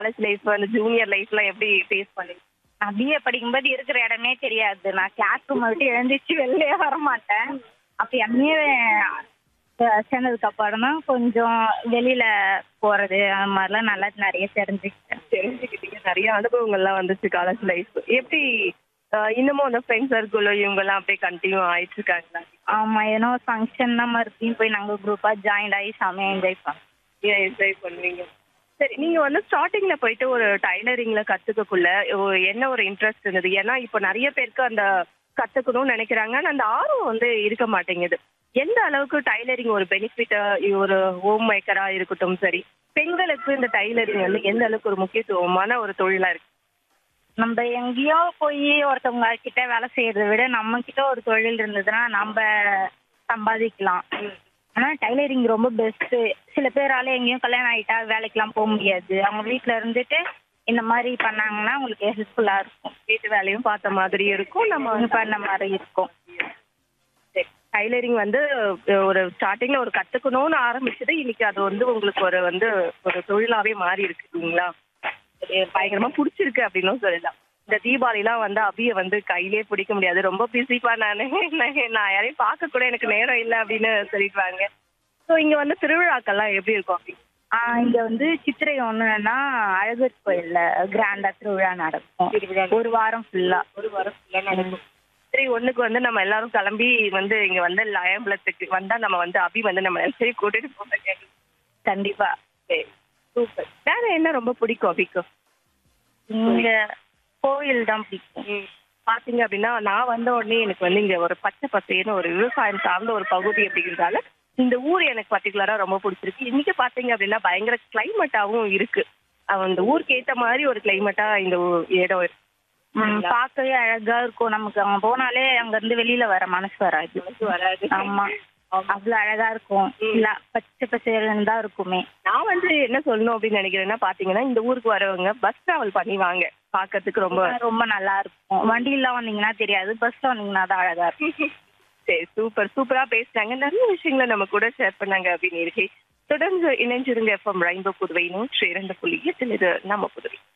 College life அந்த junior லைஃப்லாம் எப்படி ஃபேஸ் பண்ணீங்க நான் பிஏ படிக்கும்போது இருக்கிற இடமே தெரியாது நான் கிளாஸ் ரூம் விட்டு எழுந்திரிச்சு வெளியே வர மாட்டேன் அப்போ எம்ஏ சேர்ந்ததுக்கு அப்புறம் தான் கொஞ்சம் வெளியில போறது அந்த மாதிரிலாம் நல்லா நிறைய தெரிஞ்சுக்கிட்டேன் தெரிஞ்சுக்கிட்டீங்க நிறைய அனுபவங்கள்லாம் வந்துச்சு காலேஜ் லைஃப் எப்படி ஆஹ் இன்னமும் அந்த ஃப்ரெண்ட் சர்க்கிள் இவங்கெல்லாம் அப்படியே கண்டினியூ ஆயிட்டு இருக்காங்களா ஆமா ஏன்னா ஒரு ஃபங்க்ஷன் தான் மறுபடியும் போய் நாங்க குரூப்பா ஜாயின் ஆகி செமையா என்ஜாய் பண்ணோம் ஏன் என்ஜாய் பண்ணுவீங்க சரி நீங்க வந்து ஸ்டார்டிங்ல போயிட்டு ஒரு டைலரிங்ல கத்துக்கக்குள்ள ஒ- என்ன ஒரு இன்ட்ரெஸ்ட் இருந்தது ஏன்னா இப்போ நிறைய பேருக்கு அந்த கத்துக்கணும்னு நினைக்கிறாங்க ஆனா அந்த ஆர்வம் வந்து இருக்க மாட்டேங்குது எந்த அளவுக்கு டைலரிங் ஒரு பெனிஃபிட் ஒரு ஹோம் மேக்கரா இருக்கட்டும் சரி பெண்களுக்கு இந்த டைலரிங் வந்து எந்த அளவுக்கு ஒரு முக்கியத்துவமான ஒரு தொழிலா இருக்கு நம்ம எங்கேயோ போய் ஒருத்தவங்க கிட்ட வேலை செய்யறதை விட நம்ம கிட்ட ஒரு தொழில் இருந்ததுன்னா நம்ம சம்பாதிக்கலாம் ஆனா டைலரிங் ரொம்ப பெஸ்ட் சில பேரால எங்கேயும் கல்யாணம் ஆயிட்டா வேலைக்கெல்லாம் போக முடியாது அவங்க வீட்ல இருந்துட்டு இந்த மாதிரி பண்ணாங்கன்னா உங்களுக்கு ஹெல்ப்ஃபுல்லா இருக்கும் வீட்டு வேலையும் பார்த்த மாதிரி இருக்கும் நம்ம அவங்க பண்ண மாதிரி இருக்கும் டைலரிங் வந்து அஹ், ஒரு ஸ்டார்டிங்ல ஒரு கத்துக்கணும்னு ஆரம்பிச்சது இன்னைக்கு அது வந்து உங்களுக்கு ஒரு வந்து ஒரு தொழிலாவே மாறி இருக்கு இல்லைங்களா அது பயங்கரமா பிடிச்சிருக்கு அப்படின்னும் சொல்லலாம் இந்த தீபாவளிலாம் வந்து அபிய வந்து கையிலே பிடிக்க முடியாது ரொம்ப பிஸிப்பா நானு நான் நான் யாரையும் பார்க்க கூட எனக்கு நேரம் இல்லை அப்படின்னு சொல்லிடுவாங்க ஸோ இங்க வந்து திருவிழாக்கள்லாம் எப்படி இருக்கும் அப்படி ஆஹ் இங்க வந்து சித்திரை ஒண்ணுன்னா அழகர் கோயில்ல கிராண்டா திருவிழா நடக்கும் திருவிழா. ஒரு வாரம் ஃபுல்லா ஒரு வாரம் ஃபுல்லாக நடக்கும் சரி ஒண்ணுக்கு வந்து நம்ம எல்லாரும் கிளம்பி வந்து இங்க வந்து லயம்பலத்துக்கு வந்தா நம்ம வந்து அபி வந்து நம்ம சரி கூட்டிட்டு போக கண்டிப்பா சரி சூப்பர் வேற என்ன ரொம்ப பிடிக்கும் அபிக்கு இங்க கோயில் தான் பிடிக்கும் பாத்தீங்க அப்படின்னா நான் வந்த உடனே எனக்கு வந்து இங்க ஒரு பச்சை பசேன்னு ஒரு விவசாயம் சார்ந்த ஒரு பகுதி அப்படிங்கிறதால இந்த ஊர் எனக்கு பர்டிகுலரா ரொம்ப பிடிச்சிருக்கு இன்னைக்கு பாத்தீங்க அப்படின்னா பயங்கர கிளைமேட்டாவும் இருக்கு அவ இந்த ஊருக்கு ஏத்த மாதிரி ஒரு கிளைமேட்டா இந்த ஊ- இடம் இருக்கு ம், பார்க்கவே அழகா இருக்கும் நமக்கு அங்க போனாலே அங்க இருந்து வெளியில வர மனசு வராது வராது ஆமா அவ்வளவு அழகா இருக்கும் இல்ல பச்சை பசேல்னு தான் இருக்குமே நான் வந்து என்ன சொல்லணும் அப்படின்னு நினைக்கிறேன்னா பாத்தீங்கன்னா இந்த ஊருக்கு வரவங்க பஸ் டிராவல் பண்ணி வாங்க பாக்கிறதுக்கு ரொம்ப ரொம்ப நல்லா இருக்கும் வண்டியில வந்தீங்கன்னா தெரியாது பஸ்ல வந்தீங்கன்னா தான் அழகா இருக்கும் சரி சூப்பர் சூப்பரா பேசுனாங்க நிறைய விஷயங்களை நம்ம கூட ஷேர் பண்ணாங்க அப்படின்னு இருக்கு தொடர்ந்து இணைஞ்சிருங்க எஃப்எம் ரெயின்போ புதுவை நூற்றி இரண்டு புள்ளி எட்டில் இது நம்ம புதுவை